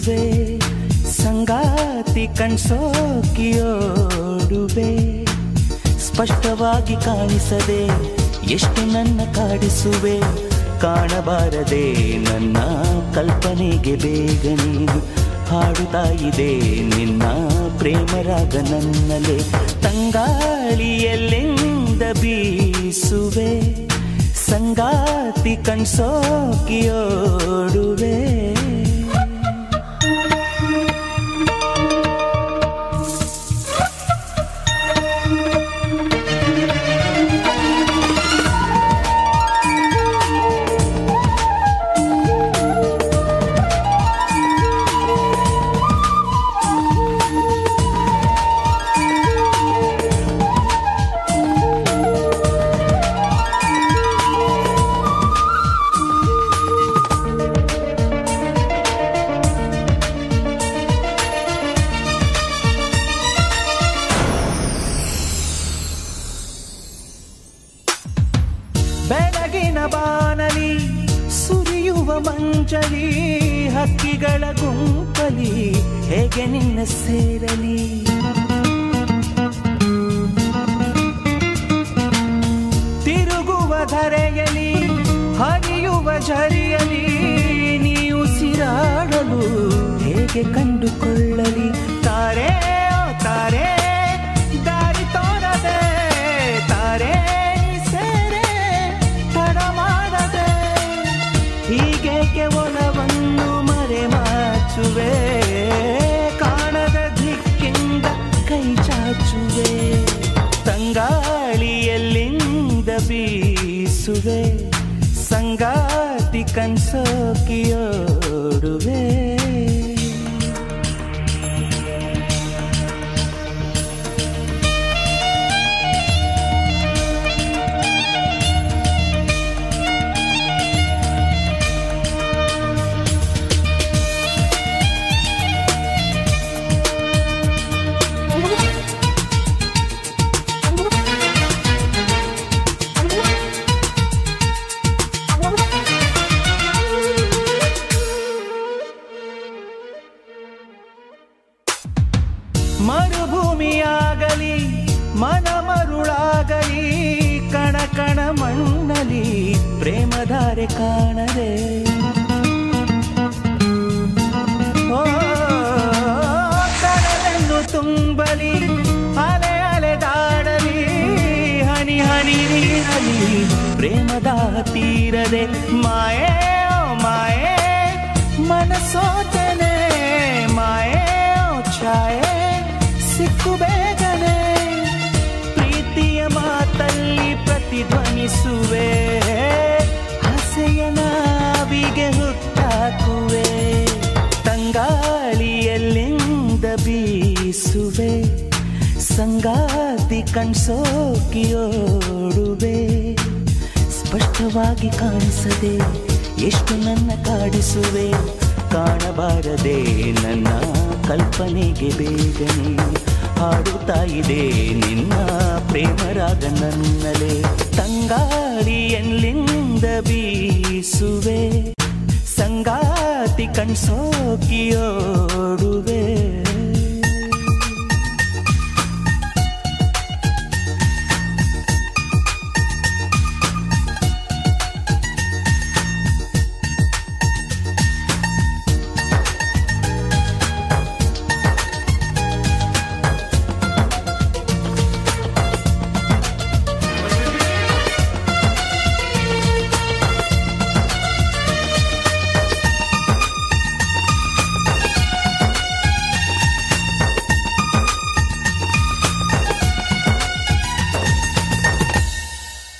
ಬೀಸುವೆ ಸಂಗಾತಿ ಕಣ್ಸೋಕಿಯೋಡುವೆ ಸ್ಪಷ್ಟವಾಗಿ ಕಾಣಿಸದೆ ಎಷ್ಟು ನನ್ನ ಕಾಡಿಸುವೆ ಕಾಣಬಾರದೆ ನನ್ನ ಕಲ್ಪನೆಗೆ ಬೇಗ ನೀನು ಹಾಡುತ್ತಾ ಇದೆ ನಿನ್ನ ಪ್ರೇಮರಾಗ ನನ್ನಲೆ ತಂಗಾಳಿಯಲ್ಲೆಂದ ಬೀಸುವೆ ಸಂಗಾತಿ ಕಣ್ಸೋಕಿಯೋಡುವೆ ಬೆಳಗಿನ ಬಾನಲಿ ಸುರಿಯುವ ಮಂಜಲಿ ಹಕ್ಕಿಗಳ ಗುಂಪಲಿ ಹೇಗೆ ನಿನ್ನ ಸೇರಲಿ ತಿರುಗುವ ಧರೆಯಲಿ ಹರಿಯುವ ಝರಿಯಲಿ ನೀವು ಸಿರಾಡಲು ಹೇಗೆ ಕಂಡುಕೊಳ್ಳಲಿ ತಾರೆ ಓ ತಾರೆ ದಾರಿ ತೋರದೆ ತಾರೆ ಸೇರೆ ತಡ ಮಾಡದೆ ಹೀಗೇಕೆ ಒಲವನ್ನು ಮರೆ ಮಾಚುವೆ ಕಾಣದ ದಿಕ್ಕಿಂದ ಕೈ ಚಾಚುವೆ ತಂಗಾಳಿಯಲ್ಲಿಂದ ಬೀಸುವೆ ಸಂಗಾತಿ ಕನ್ಸೋಕಿಯೋಡುವೆ ಮರುಭೂಮಿಯಾಗಲಿ ಮನ ಮರುಳಾಗಲಿ ಕಣ ಕಣ ಮಣ್ಣಲಿ ಪ್ರೇಮಧಾರೆ ಕಾಣದೆ ಓ, ಕಡಲನ್ನು ತುಂಬಲಿ ಅಲೆ ಅಲೆದಾಡಲಿ ಹನಿ ಹನಿ ನೀರಲಿ ಪ್ರೇಮದ ತೀರದೆ ಮಾಯೇ ಓ ಮಾಯೇ ಮನಸೋತನೆ ಮಾಯೇ ಓ ಛಾಯೆ ಸಿಕ್ಕು ಬೇಗನೆ ಪ್ರೀತಿಯ ಮಾತಲ್ಲಿ ಪ್ರತಿಧ್ವನಿಸುವೆ ಹಸೆಯ ನಾವಿಗೆ ಹುಟ್ಟಾಕುವೆ ತಂಗಾಳಿಯಲ್ಲಿಂದ ಬೀಸುವೆ ಸಂಗಾತಿ ಕಣ್ಸೋಕಿಯೋಡುವೆ ಸ್ಪಷ್ಟವಾಗಿ ಕಾಣಿಸದೆ ಎಷ್ಟು ನನ್ನ ಕಾಡಿಸುವೆ ಕಾಣಬಾರದೆ ನನ್ನ ಕಲ್ಪನೆಗೆ ಬೇಗನೆ ಹಾಡುತ್ತಾ ಇದೆ ನಿನ್ನ ಪ್ರೇಮರಾಗ ನನ್ನಲೆ ತಂಗಾಳಿಯಲ್ಲಿಂದ ಬೀಸುವೆ ಸಂಗಾತಿ ಕಣ್ಸೋಕಿಯೋಡುವೆ